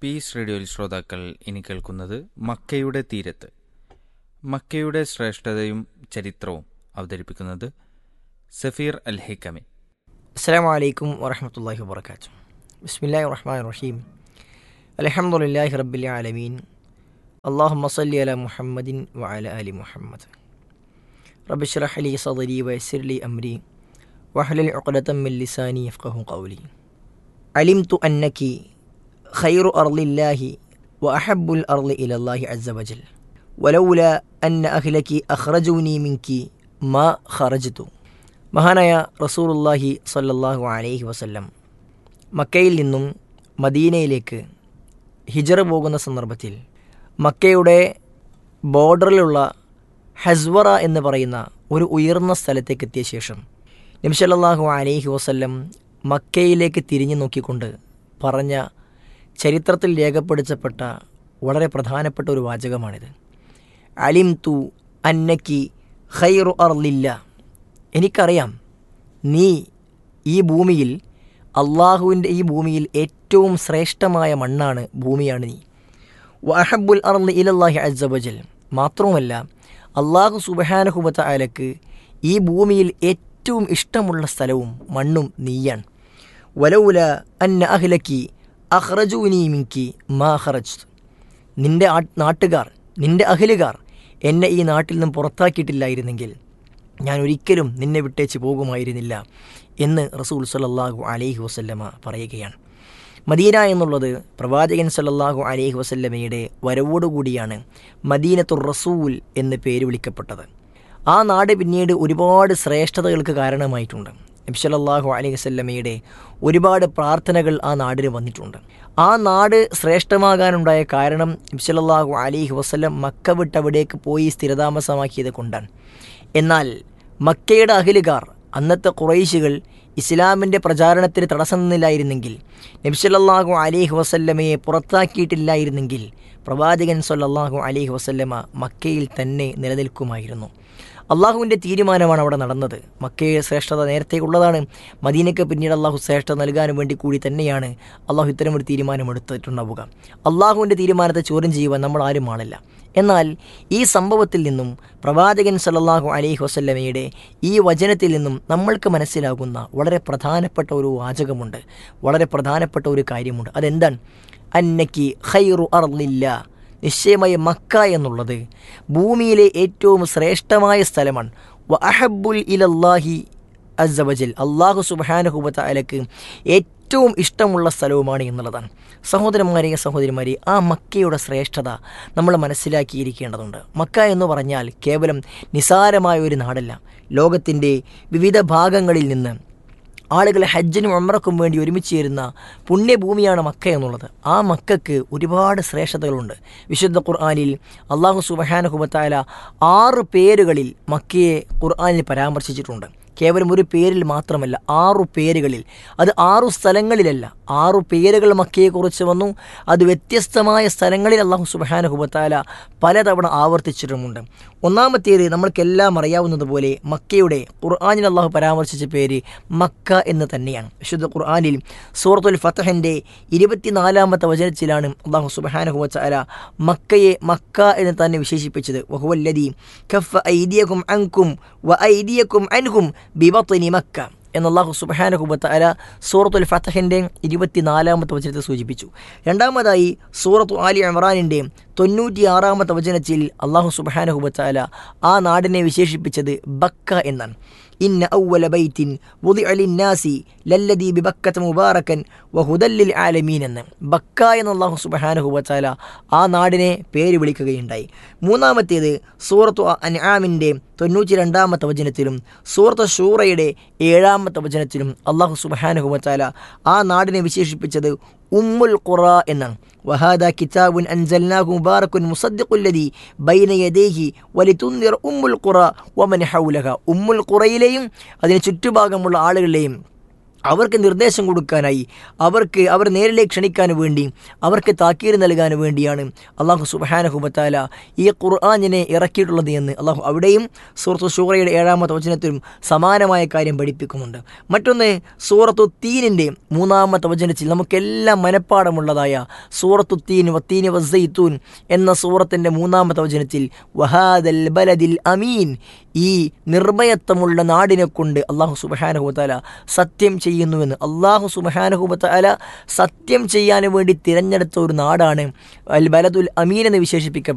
piece റേഡിയോയിൽ ശ്രോതാക്കൾ ഇനി കേൾക്കുന്നത് മക്കയുടെ തീരത്ത് മക്കയുടെ ശ്രേഷ്ഠതയും ചരിത്രവും അവതരിപ്പിക്കുന്നത് സഫീർ അൽ ഹൈക്കമി അസ്സാം വലൈക്കും വറഹമത്തല്ലാഹി വാബർക്കാത്തു ബിസ്മില്ലാഹി റഹ്മാൻ റഹീം അലഹമുല്ലാഹി റബ്ബിൽ ആലമീൻ അള്ളാഹു മസല്ലി അല മുഹമ്മദിൻ വഅല അലി മുഹമ്മദ് റബ്ബി ഷ്റഹ് ലി സദരി വയസ്സിർ ലി അംരി വഹ്ലൽ ഉഖ്ദതം മിൻ ലിസാനി യഫ്ഖഹു ഖൗലി അലിംതു അന്നകി ഖൈറു അർളില്ലാഹി وأحب الأرض إلى الله عز وجل ولولا أن أهلك أخرجوني منك ما خرجت മഹാനായ റസൂറുല്ലാഹി സല്ലല്ലാഹു അലൈഹി വസല്ലം മക്കയിൽ നിന്നും മദീനയിലേക്ക് ഹിജറ പോകുന്ന സന്ദർഭത്തിൽ മക്കയുടെ ബോർഡറിലുള്ള ഹസ്വറ എന്ന് പറയുന്ന ഒരു ഉയർന്ന സ്ഥലത്തേക്ക് എത്തിയ ശേഷം നബ്സല്ലാഹു അലൈഹി വസല്ലം മക്കയിലേക്ക് തിരിഞ്ഞു നോക്കിക്കൊണ്ട് പറഞ്ഞ ചരിത്രത്തിൽ രേഖപ്പെടുത്തപ്പെട്ട വളരെ പ്രധാനപ്പെട്ട ഒരു വാചകമാണിത് അലിം തു അന്നക്കി ഖൈറു അർലില്ല എനിക്കറിയാം നീ ഈ ഭൂമിയിൽ അള്ളാഹുവിൻ്റെ ഈ ഭൂമിയിൽ ഏറ്റവും ശ്രേഷ്ഠമായ മണ്ണാണ് ഭൂമിയാണ് നീ വഹബുൽ അർന്ന് ഇലല്ലാഹി അസബജൽ മാത്രവുമല്ല അള്ളാഹു സുബഹാനഹുബത്ത അലക്ക് ഈ ഭൂമിയിൽ ഏറ്റവും ഇഷ്ടമുള്ള സ്ഥലവും മണ്ണും നീയാണ് വലൗല അന്ന അഹ്ലക്കി അഹ്റജൂനി മിങ്കി മാ ഹറജ് നിന്റെ ആ- നാട്ടുകാർ നിന്റെ അഹിലുകാർ എന്നെ ഈ നാട്ടിൽ നിന്നും പുറത്താക്കിയിട്ടില്ലായിരുന്നെങ്കിൽ ഞാൻ ഒരിക്കലും നിന്നെ വിട്ടേച്ച് പോകുമായിരുന്നില്ല എന്ന് റസൂൽ സല്ലല്ലാഹു അലൈഹി വസല്ലമ പറയുകയാണ് മദീന എന്നുള്ളത് പ്രവാചകൻ സല്ലല്ലാഹു അലൈഹി വസല്ലമയുടെ വരവോടുകൂടിയാണ് മദീനത്തുർ റസൂൽ എന്ന് പേര് വിളിക്കപ്പെട്ടത് ആ നാട് പിന്നീട് ഒരുപാട് ശ്രേഷ്ഠതകൾക്ക് കാരണമായിട്ടുണ്ട് നബി സല്ലല്ലാഹു അലൈഹി വസല്ലമയുടെ ഒരുപാട് പ്രാർത്ഥനകൾ ആ നാടിന് വന്നിട്ടുണ്ട് ആ നാട് ശ്രേഷ്ഠമാകാനുണ്ടായ കാരണം നബി സല്ലല്ലാഹു അലൈഹി വസല്ലം മക്ക വിട്ട് അവിടേക്ക് പോയി സ്ഥിരതാമസമാക്കിയത് കൊണ്ടാണ് എന്നാൽ മക്കയുടെ അഖിലുകാർ അന്നത്തെ കുറൈശികൾ ഇസ്ലാമിൻ്റെ പ്രചാരണത്തിന് തടസ്സം നിന്നില്ലായിരുന്നെങ്കിൽ നബ്സല്ലാഹു അലിഹി വസല്ലമയെ പുറത്താക്കിയിട്ടില്ലായിരുന്നെങ്കിൽ പ്രവാചകൻ സല്ലല്ലാഹു അലിഹി വസല്ലമ മക്കയിൽ തന്നെ നിലനിൽക്കുമായിരുന്നു അള്ളാഹുവിൻ്റെ തീരുമാനമാണ് അവിടെ നടന്നത് മക്കയെ ശ്രേഷ്ഠത നേരത്തെ ഉള്ളതാണ് മദീനയ്ക്ക് പിന്നീട് അള്ളാഹു ശ്രേഷ്ഠത നൽകാനും വേണ്ടി കൂടി തന്നെയാണ് അള്ളാഹു ഇത്തരമൊരു തീരുമാനം എടുത്തിട്ടുണ്ടാവുക അള്ളാഹുവിൻ്റെ തീരുമാനത്തെ ചോദ്യം ചെയ്യുവാൻ നമ്മൾ ആരും ആളില്ല എന്നാൽ ഈ സംഭവത്തിൽ നിന്നും പ്രവാചകൻ സല്ലല്ലാഹു അലൈഹി വസല്ലമയുടെ ഈ വചനത്തിൽ നിന്നും നമ്മൾക്ക് മനസ്സിലാകുന്ന വളരെ പ്രധാനപ്പെട്ട ഒരു വാചകമുണ്ട് വളരെ പ്രധാനപ്പെട്ട ഒരു കാര്യമുണ്ട് അതെന്താണ് അന്നക്കി ഖൈറു അർലില്ല നിശ്ചയമായി മക്ക എന്നുള്ളത് ഭൂമിയിലെ ഏറ്റവും ശ്രേഷ്ഠമായ സ്ഥലമാണ് വ അഹബുൽ ഇലല്ലാഹി അസബജൽ അള്ളാഹു സുബാനഹുബത്ത അലക്ക് ഏറ്റവും ഇഷ്ടമുള്ള സ്ഥലവുമാണ് എന്നുള്ളതാണ് സഹോദരന്മാരെ സഹോദരിമാരെ ആ മക്കയുടെ ശ്രേഷ്ഠത നമ്മൾ മനസ്സിലാക്കിയിരിക്കേണ്ടതുണ്ട് മക്ക എന്ന് പറഞ്ഞാൽ കേവലം നിസാരമായ ഒരു നാടല്ല ലോകത്തിൻ്റെ വിവിധ ഭാഗങ്ങളിൽ നിന്ന് ആളുകൾ ഹജ്ജിനും ഉമ്രക്കും വേണ്ടി ഒരുമിച്ച് ചേരുന്ന പുണ്യഭൂമിയാണ് മക്ക എന്നുള്ളത് ആ മക്കൾക്ക് ഒരുപാട് ശ്രേഷ്ഠതകളുണ്ട് വിശുദ്ധ ഖുർആാനിൽ അള്ളാഹു സുബഹാനഹുബത്തായ ആറ് പേരുകളിൽ മക്കയെ ഖുർആാനിൽ പരാമർശിച്ചിട്ടുണ്ട് കേവലം ഒരു പേരിൽ മാത്രമല്ല ആറു പേരുകളിൽ അത് ആറു സ്ഥലങ്ങളിലല്ല ആറു പേരുകൾ മക്കയെക്കുറിച്ച് വന്നു അത് വ്യത്യസ്തമായ സ്ഥലങ്ങളിൽ അള്ളാഹു സുബഹാനഹുബത്താല പലതവണ ആവർത്തിച്ചിട്ടുമുണ്ട് ഒന്നാമത്തേത് നമ്മൾക്കെല്ലാം അറിയാവുന്നതുപോലെ മക്കയുടെ ഖുർആാനിൽ അള്ളാഹു പരാമർശിച്ച പേര് മക്ക എന്ന് തന്നെയാണ് വിശുദ്ധ ഖുർആാനിൽ സൂറത്തുൽ ഫത്തഹിൻ്റെ ഇരുപത്തിനാലാമത്തെ വചനത്തിലാണ് അള്ളാഹു സുബഹാനഹുബത്താല മക്കയെ മക്ക എന്ന് തന്നെ വിശേഷിപ്പിച്ചത് വഹുവല്ലദീ കഫ ഐദിയക്കും അൻകും വ ഐദിയക്കും അൻഹും ബിബത്തിനി മക്ക എന്ന് അള്ളാഹു സുബഹാനഹുബത്ത് അല സൂറത്തുൽ ഫത്തഹിൻ്റെ ഇരുപത്തിനാലാമത്തെ വചനത്തെ സൂചിപ്പിച്ചു രണ്ടാമതായി സൂറത്തു ആലി ഇമ്രാനിൻ്റെ തൊണ്ണൂറ്റി ആറാമത്തെ വചനത്തിൽ അള്ളാഹു സുബഹാനഹുബത്ത് അല ആ നാടിനെ വിശേഷിപ്പിച്ചത് ബക്ക എന്നാണ് ഇന്ന ഔവല ബൈത്തിൻ വുദി അലിന്നാസി ലല്ലദീ ബിബക്കത്ത് മുബാറക്കൻ വഹുദല്ലിൽ ആലമീൻ എന്ന് ബക്ക എന്ന അള്ളാഹു സുബഹാനഹുബത്താല ആ നാടിനെ പേര് വിളിക്കുകയുണ്ടായി മൂന്നാമത്തേത് സൂറത്തു അൻആമിൻ്റെ തൊണ്ണൂറ്റി രണ്ടാമത്തെ വചനത്തിലും സൂറത്ത് ഷൂറയുടെ ഏഴാമത്തെ വചനത്തിലും അള്ളാഹു സുബഹാനഹുബത്താല ആ നാടിനെ വിശേഷിപ്പിച്ചത് ഉമ്മുൽ ഖുറ എന്നാണ് വഹാദ കിതാബുൻ അൻസൽനാഹു മുബാറക്കുൻ മുസദ്ദിഖുല്ലദി ബൈന യദൈഹി വലിതുൻദിർ ഉമ്മുൽ ഖുറ വമൻ ഹൗലഹ ഉമ്മുൽ ഖുറയിലെയും അതിന് ചുറ്റുഭാഗമുള്ള ആളുകളെയും അവർക്ക് നിർദ്ദേശം കൊടുക്കാനായി അവർക്ക് അവർ നേരിലേക്ക് ക്ഷണിക്കാൻ വേണ്ടി അവർക്ക് താക്കീര് നൽകാൻ വേണ്ടിയാണ് അള്ളാഹു സുബാനഹുബത്താല ഈ ഖുർആാനിനെ ഇറക്കിയിട്ടുള്ളത് എന്ന് അള്ളാഹു അവിടെയും സൂറത്തു ഷൂറയുടെ ഏഴാമത്തെ വചനത്തിലും സമാനമായ കാര്യം പഠിപ്പിക്കുന്നുണ്ട് മറ്റൊന്ന് സൂറത്തു തീനിൻ്റെ മൂന്നാമത്തെ വചനത്തിൽ നമുക്കെല്ലാം മനഃപ്പാടമുള്ളതായ സൂറത്തു തീൻ വത്തീൻ വസൈത്തൂൻ എന്ന സൂറത്തിൻ്റെ മൂന്നാമത്തെ വചനത്തിൽ വഹാദൽ ബലദിൽ അമീൻ ഈ നിർഭയത്വമുള്ള നാടിനെ കൊണ്ട് അള്ളാഹു സുബഹാനഹുബത്താല സത്യം ചെയ്യുന്നുവെന്ന് അള്ളാഹു സുബഹാനഹുബത്താല സത്യം ചെയ്യാൻ വേണ്ടി തിരഞ്ഞെടുത്ത ഒരു നാടാണ് അൽ ബലദുൽ അമീൻ എന്ന് വിശേഷിപ്പിക്കപ്പെട്ട